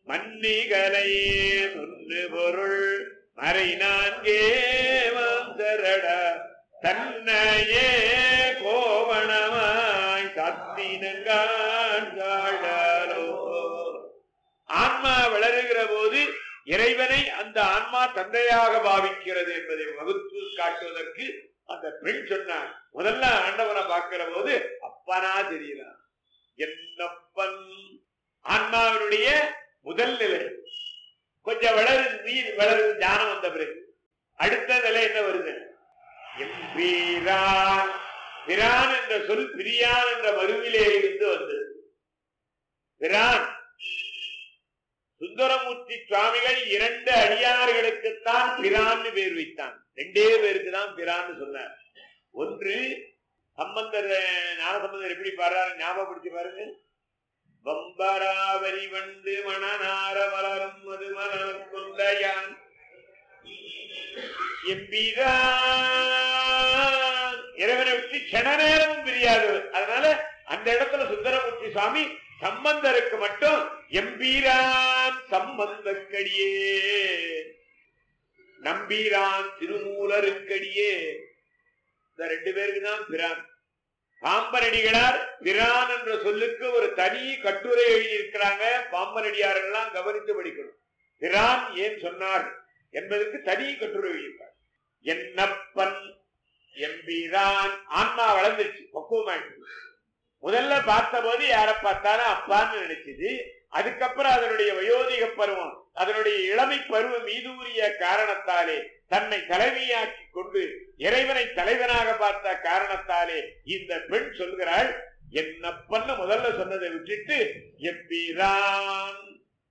மன்னிகலை சொன்னு பொருள் மறை நான்கே வந்தரட தன்னையே கோவணமாய் சத்தினங்காண்டோ ஆன்மா வளருகிற போது இறைவனை அந்த ஆன்மா தந்தையாக பாவிக்கிறது என்பதை வகுத்து காட்டுவதற்கு அந்த பெண் சொன்னார் முதல்ல ஆண்டவனை பார்க்கிற போது அப்பனா தெரியலாம் என்னப்பன் ஆன்மாவினுடைய முதல் நிலை கொஞ்சம் வளருது நீர் வளருது ஞானம் வந்த பிறகு அடுத்த நிலை என்ன வருது எம்பீரான் பிரான் என்ற சொல் பிரியான் என்ற மருவிலே இருந்து வந்தது பிரான் சுந்தரமூர்த்தி சுவாமிகள் இரண்டு அடியார்களுக்குத்தான் பிரான்னு பேர் வைத்தான் ரெண்டே பேருக்கு தான் பிரான்னு சொன்னார் ஒன்று சம்பந்தர் ஞானசம்பந்தர் எப்படி பாடுறாரு ஞாபகப்படுத்தி பாருங்க வம்பராவரி வண்டு மணநார மலரும் மது மலர் கொண்டையான் எம்பிரான் இறைவனை விட்டு கண நேரமும் பிரியாதவர் அதனால அந்த இடத்துல சுந்தரமூர்த்தி சுவாமி சம்பந்தருக்கு மட்டும் எம்பீரான் சம்பந்தக்கடியே நம்பீரான் திருமூலருக்கடியே இந்த ரெண்டு பேருக்கு தான் பிரான் பாம்பனடிகளார் பிரான் என்ற சொல்லுக்கு ஒரு தனி கட்டுரை எழுதியிருக்கிறாங்க பாம்பனடியாரெல்லாம் கவனித்து படிக்கணும் பிரான் ஏன் சொன்னார் என்பதற்கு தனி கட்டுரை எழுதியிருக்கார் என்னப்பன் எம்பிரான் ஆன்மா வளர்ந்துச்சு பக்குவமாயிடுச்சு முதல்ல பார்த்தபோது யார பார்த்தாலும் அப்பான்னு நினைச்சது அதுக்கப்புறம் அதனுடைய வயோதிக பருவம் அதனுடைய இளமை பருவம் மீதூரிய காரணத்தாலே தன்னை தலைமையாக்கி கொண்டு இறைவனை தலைவனாக பார்த்த காரணத்தாலே இந்த பெண் சொல்கிறாள் என்னப்பன்னு முதல்ல சொன்னதை விட்டுட்டு எம்பிரான்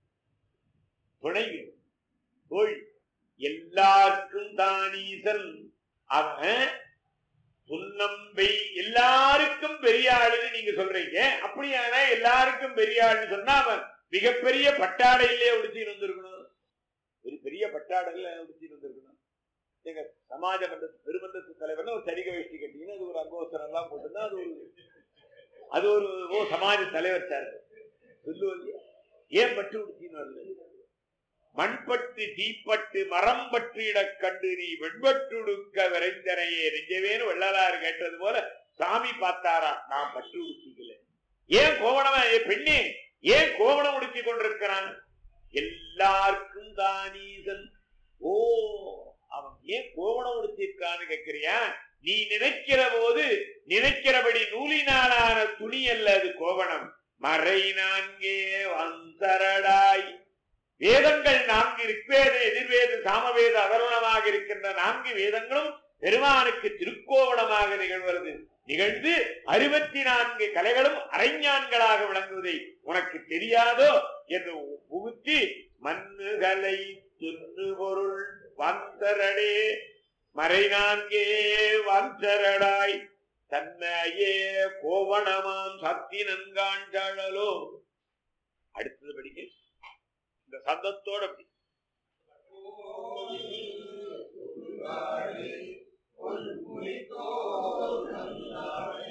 துணை தோழி எல்லாருக்கும் தானீசன் அவன் சுண்ணம்பை எல்லாருக்கும் பெரிய ஆளுன்னு நீங்க சொல்றீங்க அப்படியானா எல்லாருக்கும் பெரிய ஆளுன்னு சொன்னா அவன் மிகப்பெரிய பட்டாடையிலே உடுத்தின்னு வந்திருக்கணும் ஒரு பெரிய பட்டாடையில உடுத்தின்னு வந்திருக்கணும் எங்க சமாஜ மன்ற பெருமன்றத்து தலைவர்னு ஒரு சரிக வேஷ்டி கட்டிங்கன்னு அது ஒரு அங்கோசரம் எல்லாம் போட்டுருந்தா அது ஒரு அது ஒரு ஓ சமாஜ தலைவர் சார் சொல்லுவது ஏன் பட்டு உடுத்தின்னு வரல மண்பட்டு தீப்பட்டு மரம் பற்றிடக் கண்டு நீ வெண்பட்டுடுக்க விரைந்தனையே நெஞ்சவேன்னு வெள்ளலாறு கேட்டது போல சாமி பார்த்தாரா நான் பட்டு உடுத்திக்கல ஏன் கோவணமா ஏ பெண்ணே ஏன் கோவணம் உடுத்தி கொண்டிருக்கிறான் எல்லாருக்கும் தானீசன் ஓ அவன் ஏன் கோவணம் உடுத்திருக்கான்னு கேட்கிறியா நீ நினைக்கிற போது நினைக்கிறபடி நூலினாலான துணி அல்ல அது கோவணம் மறை நான்கே வந்தரடாய் வேதங்கள் நான்கு ரிக்வேத எதிர்வேத சாமவேத அதருணமாக இருக்கின்ற நான்கு வேதங்களும் பெருமானுக்கு திருக்கோவணமாக நிகழ்வது நிகழ்ந்து அறுபத்தி நான்கு கலைகளும் அரைஞான்களாக விளங்குவதை உனக்கு தெரியாதோ என்று புகுத்தி மண்ணுகளை துண்ணு பொருள் வந்தரடே மறை நான்கே வந்தரடாய் தன்னையே கோவணமாம் சக்தி நன்காண்டாளோ அடுத்தது படிக்க இந்த சந்தத்தோட அப்படி